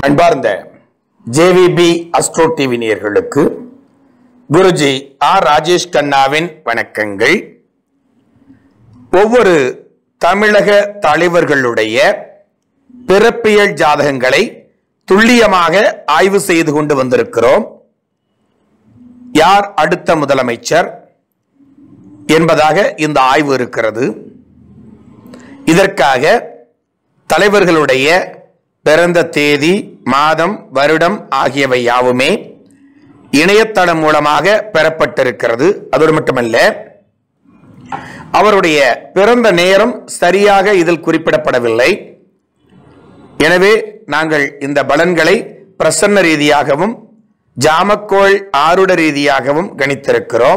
அன்பார்ந்த JVP astro TV நேயர்களுக்கு Guruji R Rajesh கண்ணாவின் வணக்கங்கள் ஒவ்வொரு தமிழக தலைவர்களுடைய பிறப்பியல் ஜாதகங்களை துல்லியமாக ஆய்வு செய்து கொண்டு வந்திருக்கிறோம் யார் அடுத்த முதலமைச்சர் என்பதாக இந்த ஆய்வு இருக்கிறது இதற்காக தலைவர்களுடைய பிறந்த தேதி மாதம் வருடம் ஆகியவை யாவுமே இணையதளம் மூலமாக பெறப்பட்டிருக்கிறது அதோடு மட்டுமல்ல அவருடைய பிறந்த நேரம் சரியாக இதில் குறிப்பிடப்படவில்லை எனவே நாங்கள் இந்த பலன்களை பிரசன்ன ரீதியாகவும் ஜாமக்கோள் ஆருட ரீதியாகவும் கணித்திருக்கிறோம்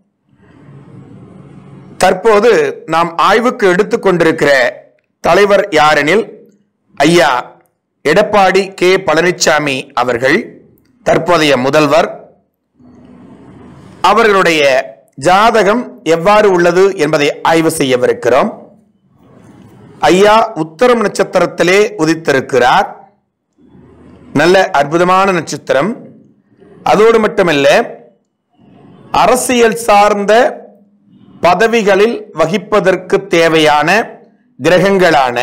தற்போது நாம் ஆய்வுக்கு எடுத்துக்கொண்டிருக்கிற தலைவர் யாரெனில் ஐயா எடப்பாடி கே பழனிசாமி அவர்கள் தற்போதைய முதல்வர் அவர்களுடைய ஜாதகம் எவ்வாறு உள்ளது என்பதை ஆய்வு செய்யவிருக்கிறோம் ஐயா உத்தரம் நட்சத்திரத்திலே உதித்திருக்கிறார் நல்ல அற்புதமான நட்சத்திரம் அதோடு மட்டுமல்ல அரசியல் சார்ந்த பதவிகளில் வகிப்பதற்கு தேவையான கிரகங்களான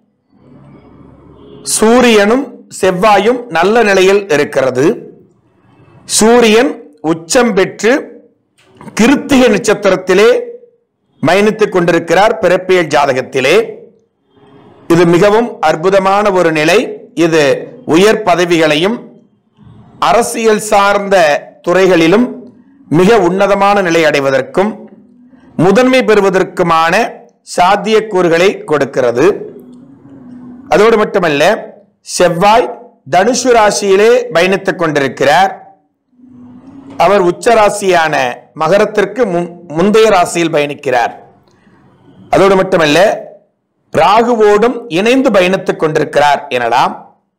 சூரியனும் செவ்வாயும் நல்ல நிலையில் இருக்கிறது சூரியன் உச்சம் பெற்று கிருத்திகை நட்சத்திரத்திலே பயணித்துக் கொண்டிருக்கிறார் பிறப்பியல் ஜாதகத்திலே இது மிகவும் அற்புதமான ஒரு நிலை இது உயர் பதவிகளையும் அரசியல் சார்ந்த துறைகளிலும் மிக உன்னதமான நிலை அடைவதற்கும் முதன்மை பெறுவதற்குமான சாத்தியக்கூறுகளை கொடுக்கிறது அதோடு மட்டுமல்ல செவ்வாய் தனுசு ராசியிலே பயணித்துக் கொண்டிருக்கிறார் அவர் உச்ச ராசியான மகரத்திற்கு முன்- முந்தைய ராசியில் பயணிக்கிறார் அதோடு மட்டுமல்ல ராகுவோடும் இணைந்து பயணித்துக் கொண்டிருக்கிறார் எனலாம்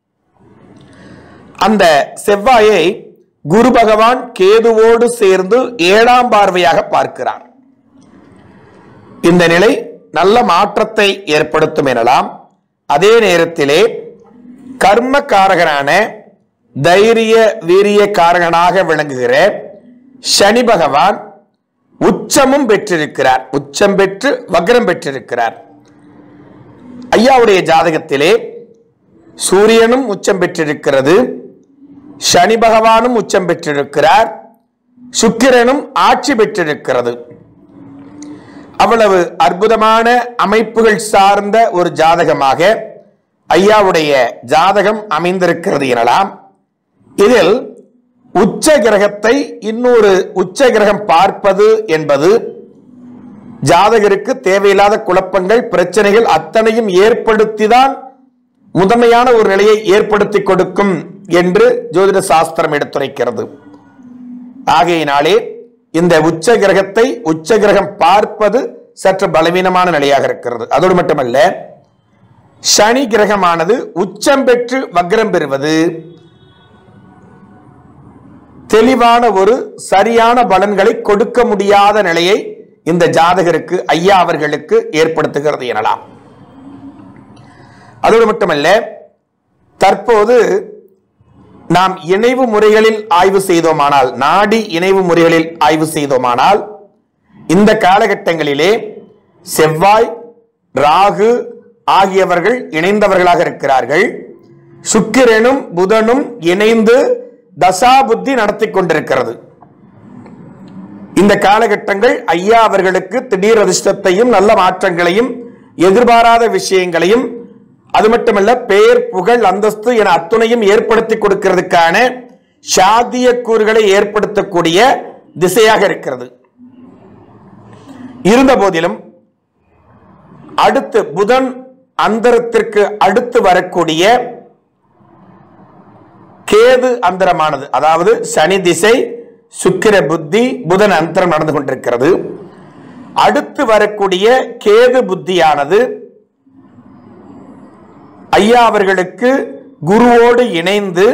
அந்த செவ்வாயை குரு பகவான் கேதுவோடு சேர்ந்து ஏழாம் பார்வையாக பார்க்கிறார் இந்த நிலை நல்ல மாற்றத்தை ஏற்படுத்தும் எனலாம் அதே நேரத்திலே கர்ம காரகனான தைரிய வீரிய காரகனாக விளங்குகிற சனி பகவான் உச்சமும் பெற்றிருக்கிறார் உச்சம் பெற்று வக்ரம் பெற்றிருக்கிறார் ஐயாவுடைய ஜாதகத்திலே சூரியனும் உச்சம் பெற்றிருக்கிறது சனி பகவானும் உச்சம் பெற்றிருக்கிறார் சுக்கிரனும் ஆட்சி பெற்றிருக்கிறது அவ்வளவு அற்புதமான அமைப்புகள் சார்ந்த ஒரு ஜாதகமாக ஐயாவுடைய ஜாதகம் அமைந்திருக்கிறது எனலாம் இதில் உச்ச கிரகத்தை இன்னொரு உச்ச கிரகம் பார்ப்பது என்பது ஜாதகருக்கு தேவையில்லாத குழப்பங்கள் பிரச்சனைகள் அத்தனையும் ஏற்படுத்திதான் முதன்மையான ஒரு நிலையை ஏற்படுத்தி கொடுக்கும் என்று ஜோதிட சாஸ்திரம் எடுத்துரைக்கிறது ஆகையினாலே இந்த உச்ச கிரகத்தை உச்ச கிரகம் பார்ப்பது சற்று பலவீனமான நிலையாக இருக்கிறது அதோடு மட்டுமல்ல சனி கிரகமானது உச்சம் பெற்று வக்ரம் பெறுவது தெளிவான ஒரு சரியான பலன்களை கொடுக்க முடியாத நிலையை இந்த ஜாதகருக்கு ஐயா அவர்களுக்கு ஏற்படுத்துகிறது எனலாம் அதோடு மட்டுமல்ல தற்போது நாம் இணைவு முறைகளில் ஆய்வு செய்தோமானால் நாடி இணைவு முறைகளில் ஆய்வு செய்தோமானால் இந்த காலகட்டங்களிலே செவ்வாய் ராகு ஆகியவர்கள் இணைந்தவர்களாக இருக்கிறார்கள் சுக்கிரனும் புதனும் இணைந்து தசா புத்தி நடத்தி கொண்டிருக்கிறது இந்த காலகட்டங்கள் ஐயா அவர்களுக்கு திடீர் அதிர்ஷ்டத்தையும் நல்ல மாற்றங்களையும் எதிர்பாராத விஷயங்களையும் அது மட்டுமல்ல பெயர் புகழ் அந்தஸ்து என அத்துணையும் ஏற்படுத்தி கொடுக்கிறதுக்கான சாத்திய கூறுகளை ஏற்படுத்தக்கூடிய திசையாக இருக்கிறது இருந்த போதிலும் அடுத்து புதன் அந்தரத்திற்கு அடுத்து வரக்கூடிய கேது அந்தரமானது அதாவது சனி திசை சுக்கிர புத்தி புதன் அந்தரம் நடந்து கொண்டிருக்கிறது அடுத்து வரக்கூடிய கேது புத்தியானது ஐயா அவர்களுக்கு குருவோடு இணைந்து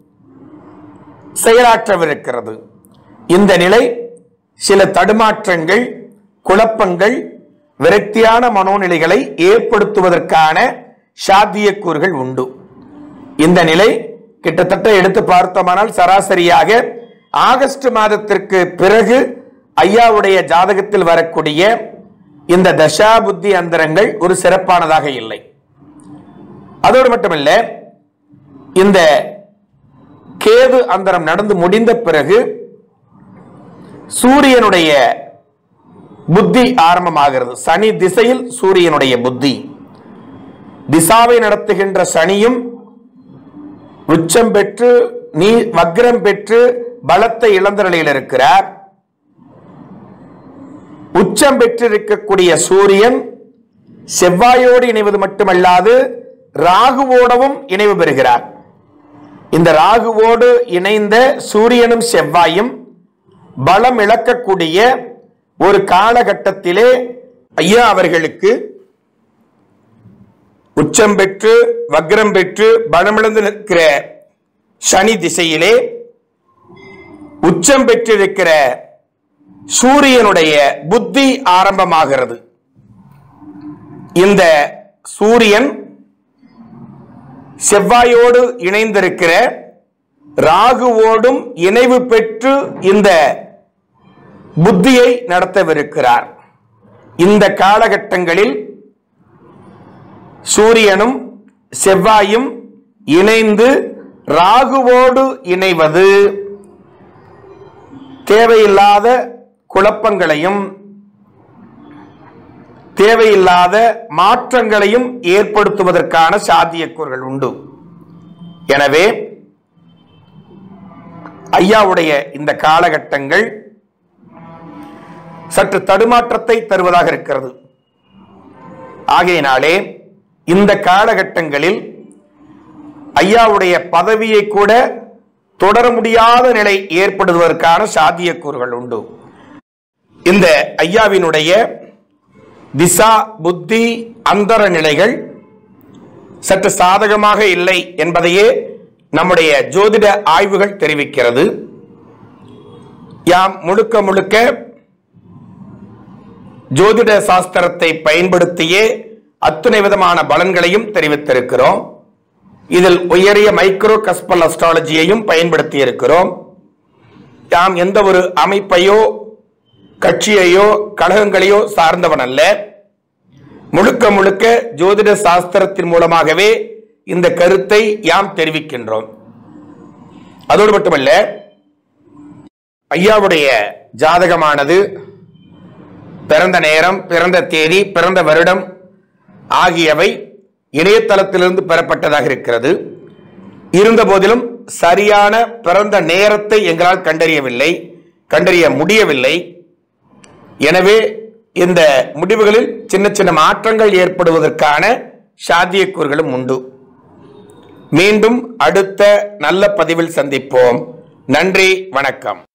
செயலாற்றவிருக்கிறது இந்த நிலை சில தடுமாற்றங்கள் குழப்பங்கள் விரக்தியான மனோநிலைகளை ஏற்படுத்துவதற்கான சாத்தியக்கூறுகள் உண்டு இந்த நிலை கிட்டத்தட்ட எடுத்து பார்த்தோமானால் சராசரியாக ஆகஸ்ட் மாதத்திற்கு பிறகு ஐயாவுடைய ஜாதகத்தில் வரக்கூடிய இந்த தசா புத்தி அந்தரங்கள் ஒரு சிறப்பானதாக இல்லை அதோடு மட்டுமல்ல இந்த கேது அந்தரம் நடந்து முடிந்த பிறகு சூரியனுடைய புத்தி ஆரம்பமாகிறது சனி திசையில் சூரியனுடைய புத்தி திசாவை நடத்துகின்ற சனியும் உச்சம் பெற்று நீ வக்ரம் பெற்று பலத்தை இழந்த நிலையில் இருக்கிறார் உச்சம் பெற்றிருக்கக்கூடிய சூரியன் செவ்வாயோடு இணைவது மட்டுமல்லாது ராகுவோடவும் இணைவு பெறுகிறார் இந்த ராகுவோடு இணைந்த சூரியனும் செவ்வாயும் பலம் இழக்கக்கூடிய ஒரு காலகட்டத்திலே ஐயா அவர்களுக்கு உச்சம் பெற்று வக்ரம் பெற்று பலமிழந்து நிற்கிற சனி திசையிலே உச்சம் பெற்றிருக்கிற சூரியனுடைய புத்தி ஆரம்பமாகிறது இந்த சூரியன் செவ்வாயோடு இணைந்திருக்கிற ராகுவோடும் இணைவு பெற்று இந்த புத்தியை நடத்தவிருக்கிறார் இந்த காலகட்டங்களில் சூரியனும் செவ்வாயும் இணைந்து ராகுவோடு இணைவது தேவையில்லாத குழப்பங்களையும் தேவையில்லாத மாற்றங்களையும் ஏற்படுத்துவதற்கான சாத்தியக்கூறுகள் உண்டு எனவே ஐயாவுடைய இந்த காலகட்டங்கள் சற்று தடுமாற்றத்தை தருவதாக இருக்கிறது ஆகையினாலே இந்த காலகட்டங்களில் ஐயாவுடைய பதவியை கூட தொடர முடியாத நிலை ஏற்படுவதற்கான சாத்தியக்கூறுகள் உண்டு இந்த ஐயாவினுடைய திசா புத்தி அந்தர நிலைகள் சற்று சாதகமாக இல்லை என்பதையே நம்முடைய ஜோதிட ஆய்வுகள் தெரிவிக்கிறது யாம் முழுக்க முழுக்க ஜோதிட சாஸ்திரத்தை பயன்படுத்தியே அத்துணை விதமான பலன்களையும் தெரிவித்திருக்கிறோம் இதில் உயரிய மைக்ரோ கஸ்பல் அஸ்ட்ராலஜியையும் பயன்படுத்தி இருக்கிறோம் யாம் எந்த ஒரு அமைப்பையோ கட்சியையோ கழகங்களையோ சார்ந்தவன் அல்ல முழுக்க முழுக்க ஜோதிட சாஸ்திரத்தின் மூலமாகவே இந்த கருத்தை யாம் தெரிவிக்கின்றோம் அதோடு மட்டுமல்ல ஐயாவுடைய ஜாதகமானது பிறந்த நேரம் பிறந்த தேதி பிறந்த வருடம் ஆகியவை இணையதளத்திலிருந்து பெறப்பட்டதாக இருக்கிறது இருந்த போதிலும் சரியான பிறந்த நேரத்தை எங்களால் கண்டறியவில்லை கண்டறிய முடியவில்லை எனவே இந்த முடிவுகளில் சின்ன சின்ன மாற்றங்கள் ஏற்படுவதற்கான சாத்தியக்கூறுகளும் உண்டு மீண்டும் அடுத்த நல்ல பதிவில் சந்திப்போம் நன்றி வணக்கம்